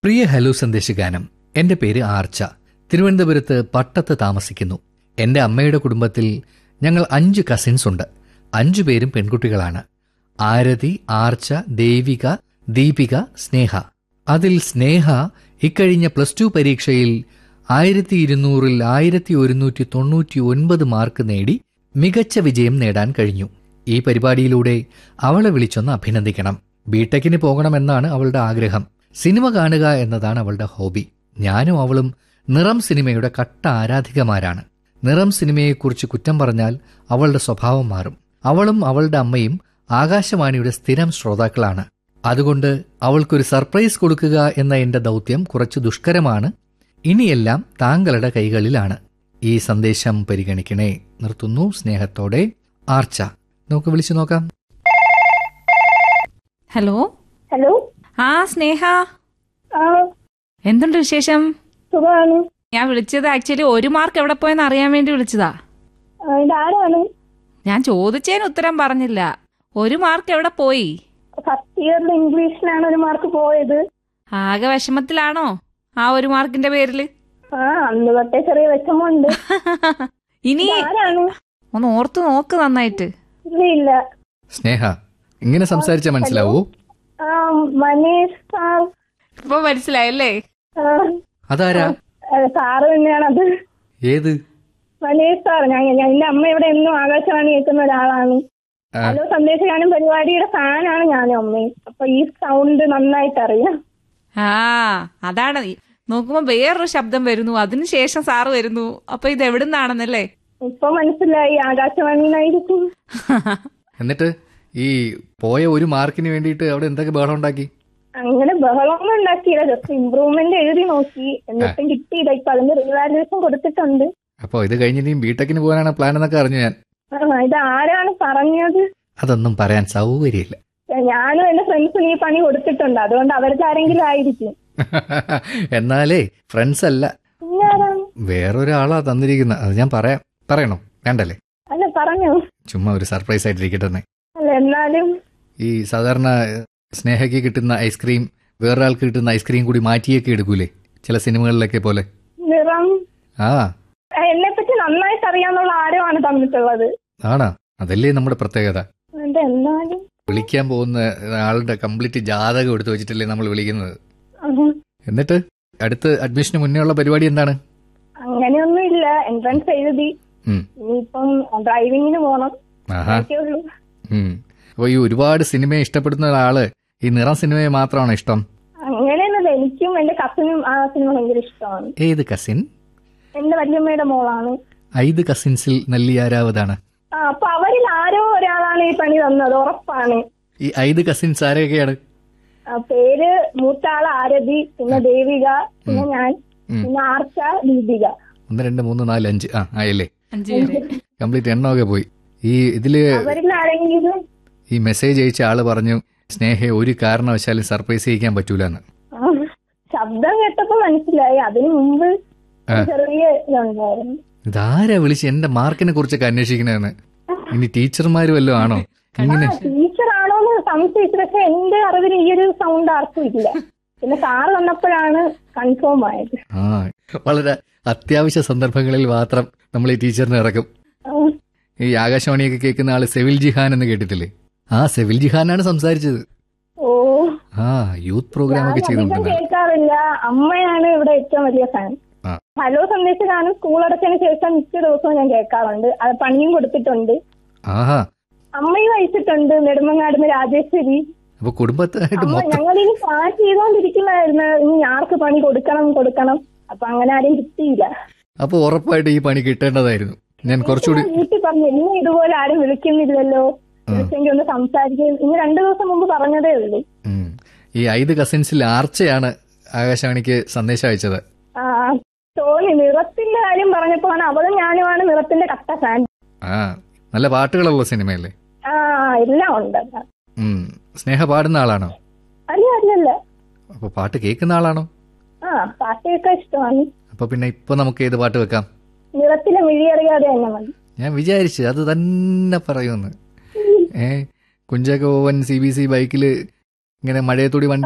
പ്രിയ hello സന്ദേശഗാനം എന്റെ പേര് ആർച്ച തിരുവനന്തപുരത്ത് പട്ടത്ത് താമസിക്കുന്നു എന്റെ അമ്മയുടെ കുടുംബത്തിൽ ഞങ്ങൾ അഞ്ച് കസിൻസ് ഉണ്ട് അഞ്ചു പേരും പെൺകുട്ടികളാണ് ആരതി ആർച്ച ദേവിക ദീപിക സ്നേഹ അതിൽ സ്നേഹ ഇക്കഴിഞ്ഞ പ്ലസ് ടു പരീക്ഷയിൽ ആയിരത്തി ഇരുന്നൂറിൽ ആയിരത്തി ഒരുന്നൂറ്റി തൊണ്ണൂറ്റി ഒൻപത് മാർക്ക് നേടി മികച്ച വിജയം നേടാൻ കഴിഞ്ഞു ഈ പരിപാടിയിലൂടെ അവളെ വിളിച്ചൊന്ന് അഭിനന്ദിക്കണം ബിടെക്കിന് പോകണമെന്നാണ് അവളുടെ ആഗ്രഹം സിനിമ കാണുക എന്നതാണ് അവളുടെ ഹോബി ഞാനും അവളും നിറം സിനിമയുടെ കട്ട ആരാധികമാരാണ് നിറം സിനിമയെക്കുറിച്ച് കുറ്റം പറഞ്ഞാൽ അവളുടെ സ്വഭാവം മാറും അവളും അവളുടെ അമ്മയും ആകാശവാണിയുടെ സ്ഥിരം ശ്രോതാക്കളാണ് അതുകൊണ്ട് അവൾക്കൊരു സർപ്രൈസ് കൊടുക്കുക എന്ന എന്റെ ദൗത്യം കുറച്ച് ദുഷ്കരമാണ് ഇനിയെല്ലാം താങ്കളുടെ കൈകളിലാണ് ഈ സന്ദേശം പരിഗണിക്കണേ നിർത്തുന്നു സ്നേഹത്തോടെ ആർച്ച നമുക്ക് വിളിച്ചു നോക്കാം ഹലോ ഹലോ ആ സ്നേഹ ആ എന്തുണ്ട് വിശേഷം സുഖമാണ് ഞാൻ വിളിച്ചത് ആക്ച്വലി ഒരു മാർക്ക് എവിടെ പോയെന്ന് അറിയാൻ വേണ്ടി വിളിച്ചതാ ആ, ഇതാരാണ് ഞാൻ ചോദിച്ചതിന് ഉത്തരം പറഞ്ഞില്ല ഒരു മാർക്ക് എവിടെ പോയി ഫസ്റ്റ് ഇയറിൽ ഇംഗ്ലീഷിലാണ് ഒരു മാർക്ക് പോയത് ആകെ വിഷമത്തിലാണോ ആ ഒരു മാർക്കിന്റെ പേരില് ആ അന്ന് തൊട്ടേ ചെറിയ വിഷമമുണ്ട് ഇനി ആരാണ് ഒന്ന് ഓർത്തു നോക്ക് നന്നായിട്ട് ഇല്ല ഇല്ല സ്നേഹ ഇങ്ങനെ സംസാരിച്ചാൽ മനസ്സിലാവൂ ആ മനീഷ് സാർ ഇപ്പൊ മനസ്സിലായല്ലേ ആ, അതാരാ ആ, സാറ് തന്നെയാണത് ഏത് മനീഷ് സാർ ഞാൻ ഞാൻ- എന്റെ അമ്മ ഇവിടെ എന്നും ആകാശവാണി കേൾക്കുന്ന ഒരാളാണ് ആ, ഹലോ സന്ദേശഗാനം പരിപാടിയുടെ ഫാനാണ് ഞാനും അമ്മയും അപ്പൊ ഈ സൗണ്ട് നന്നായിട്ട് അറിയാം ആ അതാണ് ഈ- നോക്കുമ്പോ വേറൊരു ശബ്ദം വരുന്നു അതിനുശേഷം സാറ് വരുന്നു അപ്പൊ ഇത് എവിടുന്നാണെന്നല്ലേ ഇപ്പൊ മനസ്സിലായി ആകാശവാണിയിലായിരിക്കും എന്നിട്ട് ഈ പോയ ഒരു മാർക്കിന് വേണ്ടിയിട്ട് അവിടെ എന്തൊക്കെ ബഹളം ഉണ്ടാക്കി അങ്ങനെ ബഹളമൊന്നും ഉണ്ടാക്കിയില്ല ജസ്റ്റ് ഇമ്പ്രൂവ്മെന്റ് എഴുതി നോക്കി എന്നിട്ടും കിട്ടിയില്ല ഇപ്പൊ അതിന്റെ റിവാലുവേഷൻ കൊടുത്തിട്ടുണ്ട് അപ്പോൾ ഇത് കഴിഞ്ഞിട്ട് ബിടെക്കിന് പോകാനാണ് പ്ലാൻ എന്നൊക്കെ അറിഞ്ഞു ഞാൻ ആ, ഇത് ആരാണ് പറഞ്ഞത് അതൊന്നും പറയാൻ സൗകര്യമില്ല ഞാനും എന്റെ ഫ്രണ്ട്സിന് ഈ പണി കൊടുത്തിട്ടുണ്ട് അതുകൊണ്ട് അവർക്ക് ആരെങ്കിലും ആയിരിക്കും എന്നാലേ ഫ്രണ്ട്സ് അല്ല പിന്നെ ആരാണ് വേറൊരാളാ തന്നിരിക്കുന്നത് അത് ഞാൻ പറയാം പറയണോ വേണ്ടല്ലേ അല്ല പറഞ്ഞോ ചുമ്മാ ഒരു സർപ്രൈസ് ആയിട്ടിരിക്കട്ടെ എന്ന്. അല്ല എന്നാലും ഈ സാധാരണ സ്നേഹയ്ക്ക് കിട്ടുന്ന ഐസ്ക്രീം വേറൊരാൾക്ക് കിട്ടുന്ന ഐസ്ക്രീം കൂടി മാറ്റിയൊക്കെ എടുക്കൂലേ ചില സിനിമകളിലൊക്കെ പോലെ നിറം ആ എന്നെ പറ്റി നന്നായിട്ട് അറിയാന്നുള്ള ആരുമാണ് തന്നിട്ടുള്ളത് ആണാ അതല്ലേ നമ്മുടെ പ്രത്യേകത എന്താ എന്നാലും വിളിക്കാൻ പോകുന്ന ആളുടെ കംപ്ലീറ്റ് ജാതകം എടുത്തു വെച്ചിട്ടല്ലേ നമ്മൾ വിളിക്കുന്നത് ഉം. എന്നിട്ട് അടുത്ത് അഡ്മിഷന് മുന്നേ ഉള്ള പരിപാടി എന്താണ് അങ്ങനെയൊന്നും ഇല്ല എൻട്രൻസ് എഴുതി ഉം. ഇനിയിപ്പം ഡ്രൈവിങ്ങിന് പോണം ആഹാ അതൊക്കെ ഉള്ളൂ ഉം. അപ്പൊ ഈ ഒരുപാട് സിനിമയെ ഇഷ്ടപ്പെടുന്ന ഒരാള് ഈ നിറം സിനിമയെ മാത്രമാണോ ഇഷ്ടം അങ്ങനെയൊന്നുമില്ല എനിക്കും എന്റെ കസിനും ആ സിനിമ ഭയങ്കര ഇഷ്ടമാണ് ഏത് കസിൻ എന്റെ വല്യമ്മയുടെ മോളാണ് ഐത് കസിൻസിൽ നെല്ലിയാരാവതാണ് ആ അപ്പൊ അവരിൽ ആരോ ഒരാളാണ് ഈ പണി തന്നത് ഉറപ്പാണ് ഈ ഐത് കസിൻസ് ആരൊക്കെയാണ് ആ, പേര് മൂത്താള് ആരതി പിന്നെ ദേവിക പിന്നെ ഞാൻ ഉം. പിന്നെ ആർച്ച ദീപിക ഒന്ന് രണ്ട് മൂന്ന് നാല് അഞ്ച് ആ ആയല്ലേ അഞ്ചു പേര് കംപ്ലീറ്റ് എണ്ണമൊക്കെ പോയി ഈ ഇതില് അവരിൽ ആരെങ്കിലും ഈ മെസ്സേജ് അയച്ച ആള് പറഞ്ഞു സ്നേഹയെ ഒരു കാരണവശാലും സർപ്രൈസ് ചെയ്യിക്കാൻ പറ്റൂലെന്ന് ആ, ശബ്ദം കേട്ടപ്പോ മനസ്സിലായി അതിനു മുമ്പ് ആ. ചെറിയ ഇതുണ്ടായിരുന്നു ഇതാരാ വിളിച്ച് എന്റെ മാർക്കിനെ കുറിച്ചൊക്കെ അന്വേഷിക്കണേന്ന് ഇനി ടീച്ചർമാര് വല്ലതും ആണോ ഇങ്ങനെ ടീച്ചർ ആണോന്ന് സംശയിച്ചു പക്ഷെ എന്റെ അറിവിൽ ഈ ഒരു സൗണ്ട് ആർക്കും ഇല്ല പിന്നെ സാറ് വന്നപ്പോഴാണ് കൺഫേം ആയത് ആ വളരെ അത്യാവശ്യ സന്ദർഭങ്ങളിൽ മാത്രം നമ്മൾ ഈ ടീച്ചറിനെ ഇറക്കും ആ, ഈ ആകാശവാണിയൊക്കെ കേൾക്കുന്ന ആള് സെവിൽ ജിഹാൻ എന്ന് കേട്ടിട്ടില്ലേ ആ സെവിൽ ജിഹാനാണ് സംസാരിച്ചത് ഓ ആ യൂത്ത് പ്രോഗ്രാം ഒക്കെ ഞാൻ അധികം ചെയ്തുകൊണ്ടിരുന്ന കേൾക്കാറില്ല അമ്മയാണ് ഇവിടെ ഏറ്റവും വലിയ ഫാൻ ആ. ഹലോ സന്ദേശം കാണും സ്കൂൾ അടച്ചതിന് ശേഷം മിക്ക ദിവസവും ഞാൻ കേൾക്കാറുണ്ട് അത് പണിയും കൊടുത്തിട്ടുണ്ട് ആഹാ അമ്മയും അയച്ചിട്ടുണ്ട് നെടുമങ്ങാടുന്ന് രാജേശ്വരി അപ്പൊ കുടുംബത്തായിട്ട് അമ്മ മൊത്തം ഞങ്ങൾ ഇനി പ്ലാൻ ചെയ്തോണ്ടിരിക്കുന്നതായിരുന്നു ഇനി ആർക്ക് പണി കൊടുക്കണം കൊടുക്കണം അപ്പൊ അങ്ങനെ ആരും കിട്ടിയില്ല അപ്പൊ ഉറപ്പായിട്ട് ഈ പണി കിട്ടേണ്ടതായിരുന്നു ഞാൻ കുറച്ചുകൂടി ഞാൻ വീട്ടിൽ പറഞ്ഞു ഇനി ഇതുപോലെ ആരും വിളിക്കുന്നില്ലല്ലോ വിളിച്ചെങ്കിൽ ഒന്ന് സംസാരിക്കും ഇനി രണ്ടു ദിവസം മുമ്പ് പറഞ്ഞതേ ഉള്ളൂ ഉം. ഈ ഐത് കസിൻസിൽ ആർച്ചയാണ് ആകാശവാണിക്ക് സന്ദേശം അയച്ചത് ആ തോന്നി നിറത്തിന്റെ കാര്യം പറഞ്ഞപ്പോഴാണ് അവളും ഞാനുമാണ് നിറത്തിന്റെ കട്ട ഫാൻ ആ നല്ല പാട്ടുകളുള്ള സിനിമയല്ലേ ആ എല്ലാം ഉണ്ട് ഉം. സ്നേഹ പാടുന്ന ആളാണോ അല്ല അല്ലല്ല അപ്പൊ പാട്ട് കേൾക്കുന്ന ആളാണോ ആ പാട്ടൊക്കെ ഇഷ്ടമാണ് അപ്പൊ പിന്നെ ഇപ്പൊ നമുക്ക് ഏത് പാട്ട് വെക്കാം നിറത്തിലെ മിഴിയറിയാതെ തന്നെ മതി ഞാൻ വിചാരിച്ചു അത് തന്നെ പറയുമെന്ന് ഏ കുഞ്ചാക്കോവൻ സി ബി സി ബൈക്കില് ഇങ്ങനെ മഴയത്തൂടി വണ്ടി